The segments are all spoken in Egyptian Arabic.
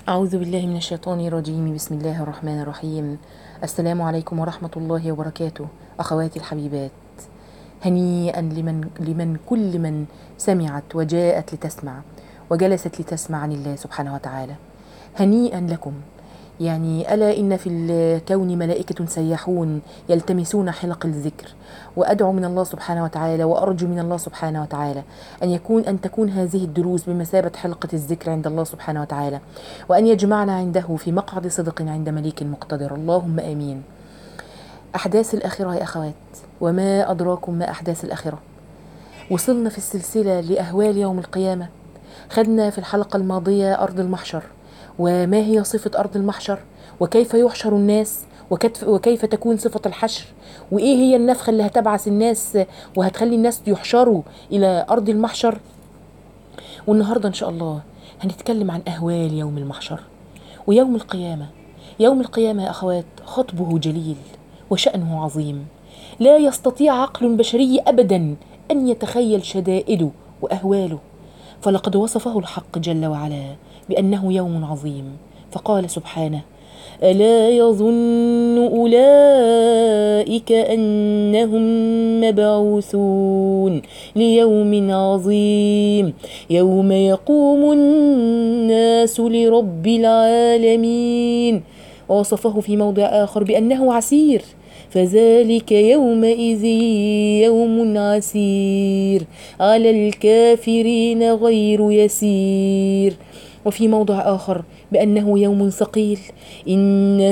أعوذ بالله من الشيطان الرجيم بسم الله الرحمن الرحيم السلام عليكم ورحمة الله وبركاته أخواتي الحبيبات هنيئا لمن لمن كل من سمعت وجاءت لتسمع وجلست لتسمع عن الله سبحانه وتعالى هنيئا لكم يعني ألا إن في الكون ملائكة سياحون يلتمسون حلق الذكر وأدعو من الله سبحانه وتعالى وأرجو من الله سبحانه وتعالى أن يكون أن تكون هذه الدروس بمثابة حلقة الذكر عند الله سبحانه وتعالى وأن يجمعنا عنده في مقعد صدق عند مليك مقتدر اللهم آمين أحداث الآخرة يا أخوات وما أدراكم ما أحداث الآخرة وصلنا في السلسلة لأهوال يوم القيامة خدنا في الحلقة الماضية أرض المحشر وما هي صفة أرض المحشر وكيف يحشر الناس وكيف, وكيف تكون صفة الحشر وإيه هي النفخة اللي هتبعث الناس وهتخلي الناس يحشروا إلى أرض المحشر والنهاردة إن شاء الله هنتكلم عن أهوال يوم المحشر ويوم القيامة يوم القيامة يا أخوات خطبه جليل وشأنه عظيم لا يستطيع عقل بشري أبدا أن يتخيل شدائده وأهواله فلقد وصفه الحق جل وعلا بأنه يوم عظيم فقال سبحانه ألا يظن أولئك أنهم مبعوثون ليوم عظيم يوم يقوم الناس لرب العالمين ووصفه في موضع آخر بأنه عسير فذلك يومئذ يوم عسير على الكافرين غير يسير وفي موضع آخر بأنه يوم ثقيل إن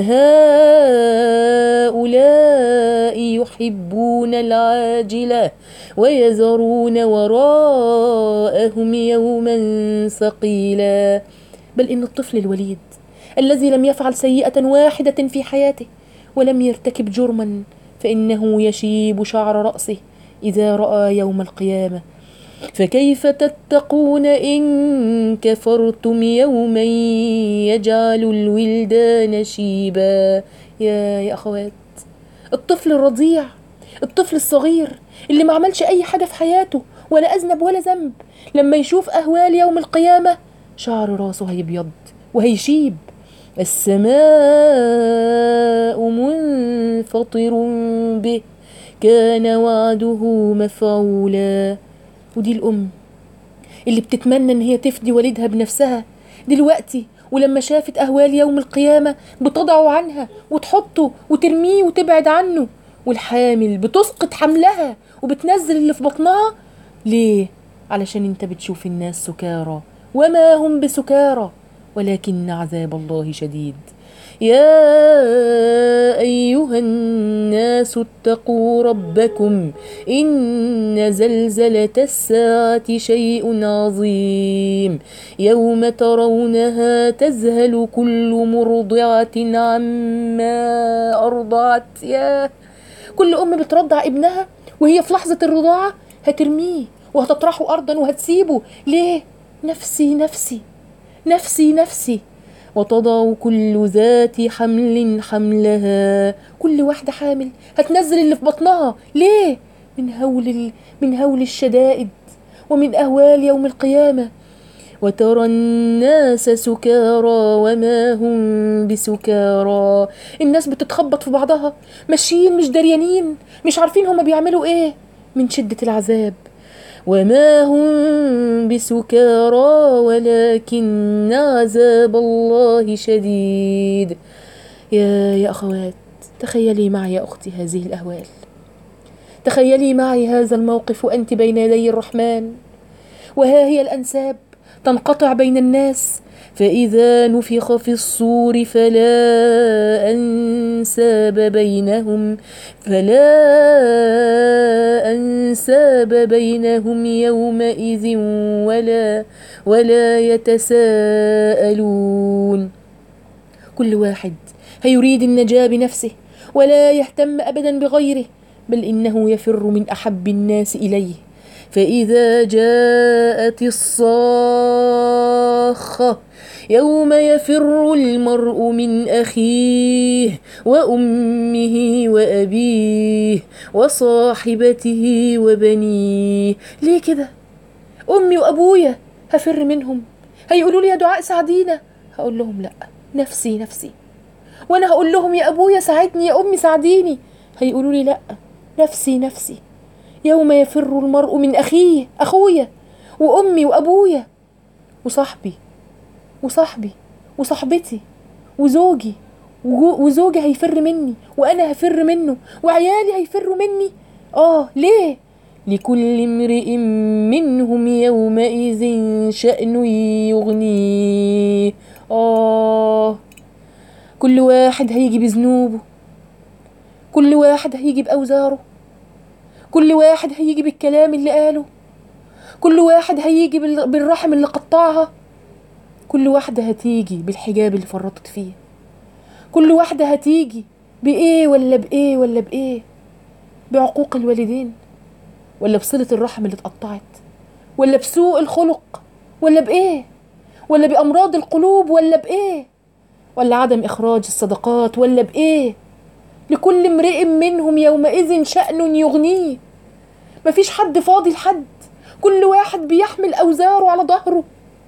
هؤلاء يحبون العاجلة ويذرون وراءهم يوما ثقيلا بل إن الطفل الوليد الذي لم يفعل سيئة واحدة في حياته ولم يرتكب جرما فإنه يشيب شعر رأسه إذا رأى يوم القيامة فكيف تتقون إن كفرتم يوما يجعل الولدان شيبا يا يا أخوات الطفل الرضيع الطفل الصغير اللي ما عملش أي حاجة في حياته ولا أذنب ولا ذنب لما يشوف أهوال يوم القيامة شعر راسه هيبيض وهيشيب السماء منفطر به كان وعده مفعولا ودي الأم اللي بتتمنى إن هي تفدي والدها بنفسها دلوقتي ولما شافت أهوال يوم القيامة بتضعه عنها وتحطه وترميه وتبعد عنه والحامل بتسقط حملها وبتنزل اللي في بطنها ليه؟ علشان انت بتشوف الناس سكارى وما هم بسكارى ولكن عذاب الله شديد يا ايها الناس اتقوا ربكم ان زلزله الساعه شيء عظيم يوم ترونها تذهل كل مرضعه عما ارضعت يا كل ام بترضع ابنها وهي في لحظه الرضاعه هترميه وهتطرحه ارضا وهتسيبه ليه نفسي نفسي نفسي نفسي وتضع كل ذات حمل حملها كل واحدة حامل هتنزل اللي في بطنها ليه من هول ال... من هول الشدائد ومن أهوال يوم القيامة وترى الناس سكارى وما هم بسكارى الناس بتتخبط في بعضها ماشيين مش دريانين مش عارفين هما بيعملوا ايه من شدة العذاب وما هم بسكارى ولكن عذاب الله شديد يا يا أخوات تخيلي معي يا أختي هذه الأهوال تخيلي معي هذا الموقف وأنت بين يدي الرحمن وها هي الأنساب تنقطع بين الناس فإذا نفخ في الصور فلا أنساب بينهم فلا أنساب بينهم يومئذ ولا ولا يتساءلون كل واحد هيريد النجاة بنفسه ولا يهتم أبدا بغيره بل إنه يفر من أحب الناس إليه فإذا جاءت الصاخة يوم يفر المرء من أخيه وأمه وأبيه وصاحبته وبنيه ليه كده أمي وأبويا هفر منهم هيقولوا لي يا دعاء ساعدينا هقول لهم لا نفسي نفسي وانا هقول لهم يا ابويا ساعدني يا امي ساعديني هيقولوا لي لا نفسي نفسي يوم يفر المرء من اخيه اخويا وامي وابويا وصاحبي وصاحبي وصاحبتي وزوجي وجو- وزوجي هيفر مني وانا هفر منه وعيالي هيفروا مني اه ليه لكل امرئ منهم يومئذ شأن يغنيه اه كل واحد هيجي بذنوبه كل واحد هيجي بأوزاره كل واحد هيجي بالكلام اللي قاله كل واحد هيجي بال- بالرحم اللي قطعها كل واحدة هتيجي بالحجاب اللي فرطت فيه كل واحدة هتيجي بإيه ولا بإيه ولا بإيه بعقوق الوالدين ولا بصلة الرحم اللي اتقطعت ولا بسوء الخلق ولا بإيه ولا بأمراض القلوب ولا بإيه ولا عدم إخراج الصدقات ولا بإيه لكل امرئ منهم يومئذ شأن يغنيه مفيش حد فاضي لحد كل واحد بيحمل أوزاره على ظهره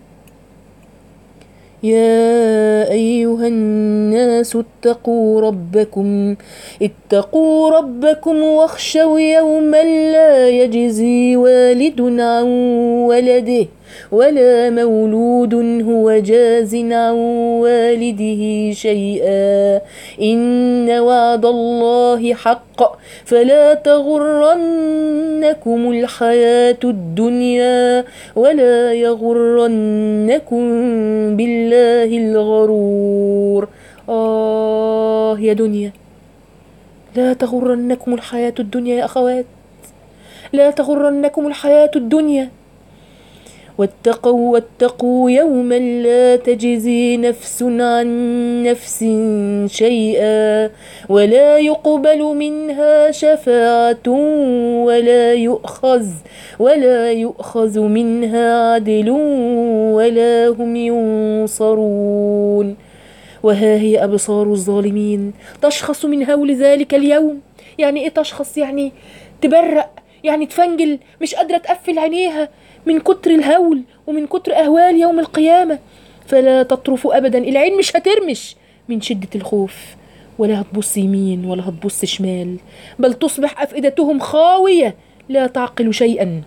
يا أيها الناس اتقوا ربكم اتقوا ربكم واخشوا يوما لا يجزي والد عن ولده ولا مولود هو جاز عن والده شيئا إن وعد الله حق فلا تغرنكم الحياة الدنيا ولا يغرنكم بالله الغرور آه يا دنيا لا تغرنكم الحياة الدنيا يا أخوات لا تغرنكم الحياة الدنيا واتقوا واتقوا يوما لا تجزي نفس عن نفس شيئا ولا يقبل منها شفاعة ولا يؤخذ ولا يؤخذ منها عدل ولا هم ينصرون وها هي أبصار الظالمين تشخص من هول ذلك اليوم يعني إيه تشخص يعني تبرق يعني تفنجل مش قادرة تقفل عينيها من كتر الهول ومن كتر أهوال يوم القيامة فلا تطرف أبدا العين مش هترمش من شدة الخوف ولا هتبص يمين ولا هتبص شمال بل تصبح أفئدتهم خاوية لا تعقل شيئا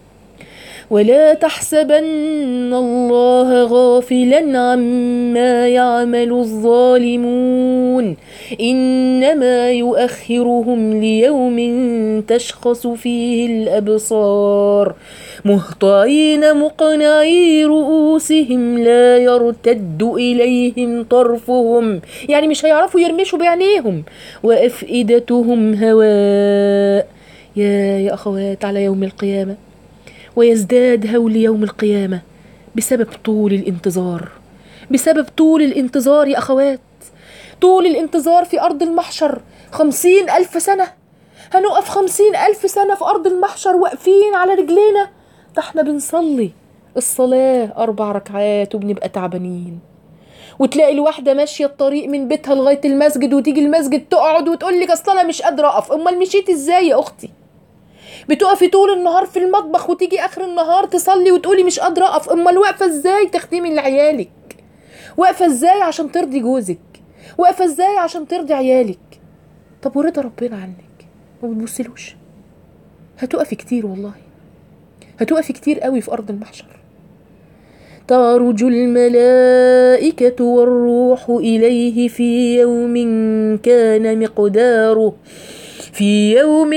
ولا تحسبن الله غافلا عما يعمل الظالمون انما يؤخرهم ليوم تشخص فيه الابصار مهطعين مقنعي رؤوسهم لا يرتد اليهم طرفهم يعني مش هيعرفوا يرمشوا بعينيهم وافئدتهم هواء يا يا اخوات على يوم القيامه ويزداد هول يوم القيامة بسبب طول الانتظار بسبب طول الانتظار يا أخوات طول الانتظار في أرض المحشر خمسين ألف سنة هنقف خمسين ألف سنة في أرض المحشر واقفين على رجلينا ده احنا بنصلي الصلاة أربع ركعات وبنبقى تعبانين وتلاقي الواحدة ماشية الطريق من بيتها لغاية المسجد وتيجي المسجد تقعد وتقول لك أصل أنا مش قادرة أقف أمال مشيت إزاي يا أختي بتقفي طول النهار في المطبخ وتيجي اخر النهار تصلي وتقولي مش قادره اقف امال واقفه ازاي تخدمي لعيالك واقفه ازاي عشان ترضي جوزك واقفه ازاي عشان ترضي عيالك طب ورضا ربنا عنك ما بتبصلوش هتقفي كتير والله هتقفي كتير قوي في ارض المحشر تعرج الملائكة والروح إليه في يوم كان مقداره في يوم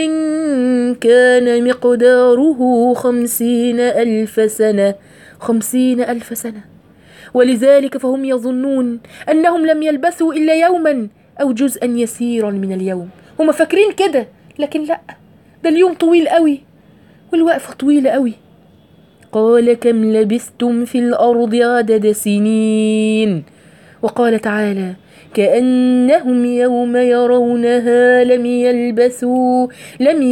كان مقداره خمسين ألف سنة خمسين ألف سنة ولذلك فهم يظنون أنهم لم يلبثوا إلا يوما أو جزءا يسيرا من اليوم هم فاكرين كده لكن لا ده اليوم طويل قوي والوقفة طويلة قوي قال كم لبثتم في الأرض عدد سنين وقال تعالى كأنهم يوم يرونها لم يلبثوا لم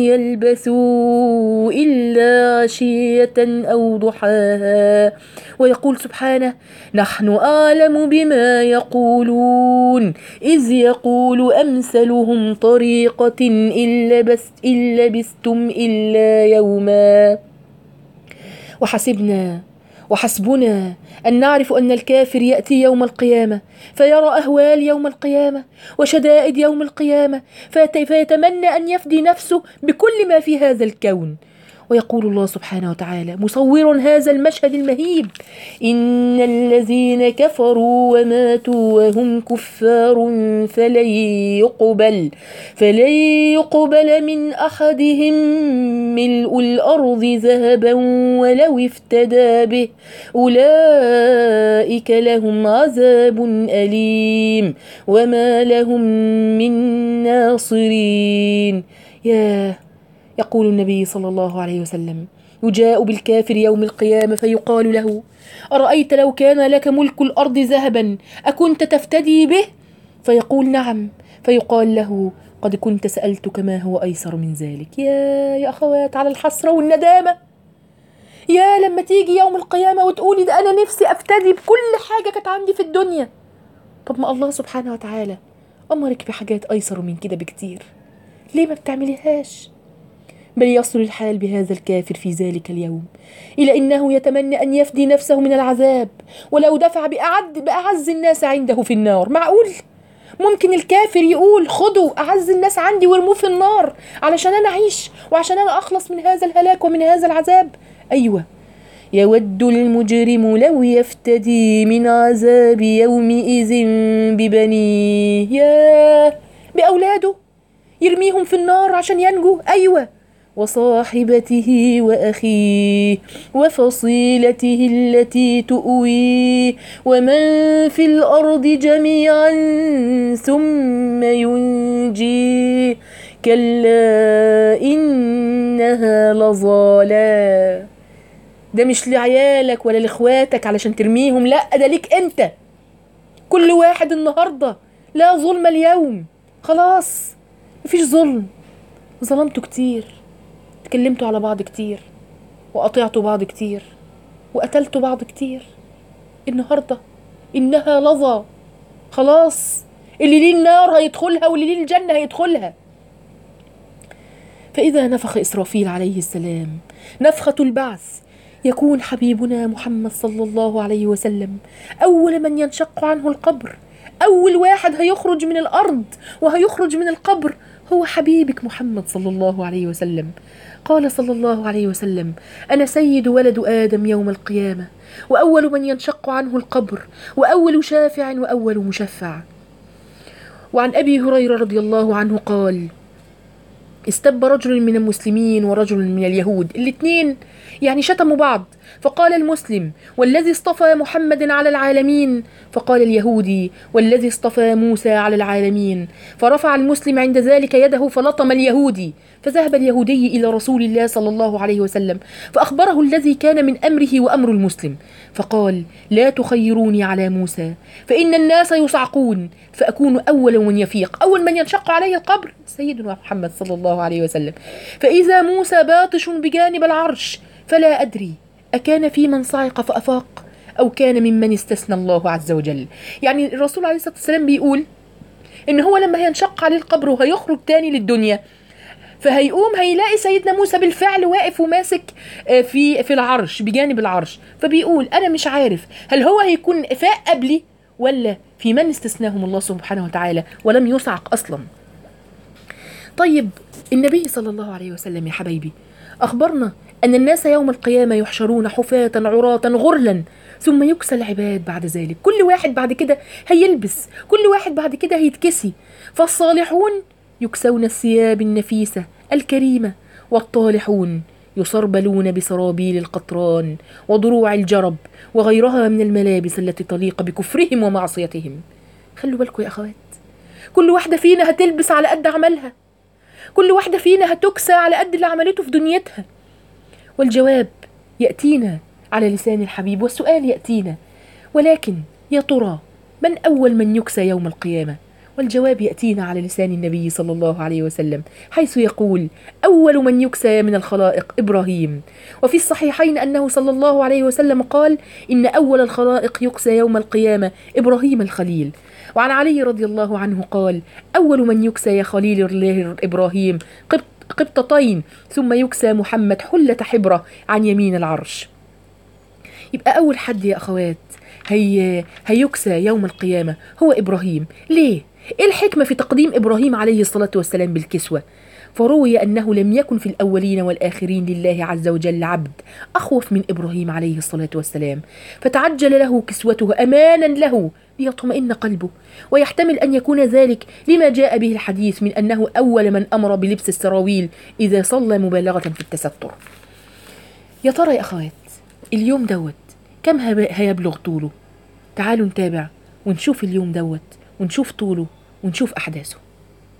يلبثوا إلا عشية أو ضحاها ويقول سبحانه نحن أعلم بما يقولون إذ يقول أمثلهم طريقة إن لبست إن لبستم إلا يوما وحسبنا وحسبنا ان نعرف ان الكافر ياتي يوم القيامه فيرى اهوال يوم القيامه وشدائد يوم القيامه فيت- فيتمنى ان يفدي نفسه بكل ما في هذا الكون ويقول الله سبحانه وتعالى مصورا هذا المشهد المهيب إن الذين كفروا وماتوا وهم كفار فلن يقبل فلن يقبل من أحدهم ملء الأرض ذهبا ولو افتدى به أولئك لهم عذاب أليم وما لهم من ناصرين ياه يقول النبي صلى الله عليه وسلم يجاء بالكافر يوم القيامة فيقال له أرأيت لو كان لك ملك الأرض ذهبا أكنت تفتدي به فيقول نعم فيقال له قد كنت سألتك ما هو أيسر من ذلك يا يا أخوات على الحسرة والندامة يا لما تيجي يوم القيامة وتقولي ده أنا نفسي أفتدي بكل حاجة كانت عندي في الدنيا طب ما الله سبحانه وتعالى أمرك بحاجات أيسر من كده بكتير ليه ما بتعمليهاش بل يصل الحال بهذا الكافر في ذلك اليوم إلى إنه يتمنى أن يفدي نفسه من العذاب ولو دفع بأعد بأعز الناس عنده في النار معقول ممكن الكافر يقول خدوا أعز الناس عندي وارموه في النار علشان أنا أعيش وعشان أنا أخلص من هذا الهلاك ومن هذا العذاب أيوة يود المجرم لو يفتدي من عذاب يومئذ ببنيه ياه بأولاده يرميهم في النار عشان ينجو أيوة وصاحبته وأخيه وفصيلته التي تؤويه ومن في الأرض جميعا ثم ينجيه كلا إنها لظى ده مش لعيالك ولا لاخواتك علشان ترميهم لا ده ليك انت كل واحد النهارده لا ظلم اليوم خلاص مفيش ظلم ظلمتوا كتير اتكلمتوا على بعض كتير وقطعتوا بعض كتير وقتلتوا بعض كتير النهارده انها لظى خلاص اللي ليه النار هيدخلها واللي ليه الجنه هيدخلها فاذا نفخ اسرافيل عليه السلام نفخه البعث يكون حبيبنا محمد صلى الله عليه وسلم اول من ينشق عنه القبر اول واحد هيخرج من الارض وهيخرج من القبر هو حبيبك محمد صلى الله عليه وسلم قال صلى الله عليه وسلم انا سيد ولد ادم يوم القيامه واول من ينشق عنه القبر واول شافع واول مشفع وعن ابي هريره رضي الله عنه قال استب رجل من المسلمين ورجل من اليهود الاثنين يعني شتموا بعض فقال المسلم والذي اصطفى محمد على العالمين فقال اليهودي والذي اصطفى موسى على العالمين فرفع المسلم عند ذلك يده فلطم اليهودي فذهب اليهودي الى رسول الله صلى الله عليه وسلم فاخبره الذي كان من امره وامر المسلم فقال لا تخيروني على موسى فان الناس يصعقون فاكون اول من يفيق اول من ينشق عليه القبر سيدنا محمد صلى الله عليه وسلم فاذا موسى باطش بجانب العرش فلا ادري اكان في من صعق فافاق او كان ممن استثنى الله عز وجل يعني الرسول عليه الصلاه والسلام بيقول ان هو لما هينشق عليه القبر وهيخرج تاني للدنيا فهيقوم هيلاقي سيدنا موسى بالفعل واقف وماسك آه، في في العرش بجانب العرش فبيقول انا مش عارف هل هو هيكون فاق قبلي ولا في من استثناهم الله سبحانه وتعالى ولم يصعق اصلا طيب النبي صلى الله عليه وسلم يا حبايبي أخبرنا أن الناس يوم القيامة يحشرون حفاة عراة غرلا ثم يكسى العباد بعد ذلك كل واحد بعد كده هيلبس كل واحد بعد كده هيتكسي فالصالحون يكسون الثياب النفيسة الكريمة والطالحون يصربلون بسرابيل القطران وضروع الجرب وغيرها من الملابس التي تليق بكفرهم ومعصيتهم خلوا بالكم يا أخوات كل واحدة فينا هتلبس على قد عملها كل واحدة فينا هتكسى على قد اللي عملته في دنيتها والجواب يأتينا على لسان الحبيب والسؤال يأتينا ولكن يا ترى من أول من يكسى يوم القيامة والجواب يأتينا على لسان النبي صلى الله عليه وسلم حيث يقول أول من يكسى من الخلائق إبراهيم وفي الصحيحين أنه صلى الله عليه وسلم قال إن أول الخلائق يكسى يوم القيامة إبراهيم الخليل وعن علي رضي الله عنه قال أول من يكسى يا خليل الله إبراهيم قبط قبطتين ثم يكسى محمد حلة حبرة عن يمين العرش يبقى أول حد يا أخوات هي هيكسى يوم القيامة هو إبراهيم ليه؟ إيه الحكمة في تقديم إبراهيم عليه الصلاة والسلام بالكسوة؟ فروي أنه لم يكن في الأولين والآخرين لله عز وجل عبد أخوف من إبراهيم عليه الصلاة والسلام فتعجل له كسوته أمانا له ليطمئن قلبه ويحتمل أن يكون ذلك لما جاء به الحديث من أنه أول من أمر بلبس السراويل إذا صلى مبالغة في التستر يا ترى يا أخوات اليوم دوت كم هب- هيبلغ طوله تعالوا نتابع ونشوف اليوم دوت ونشوف طوله ونشوف أحداثه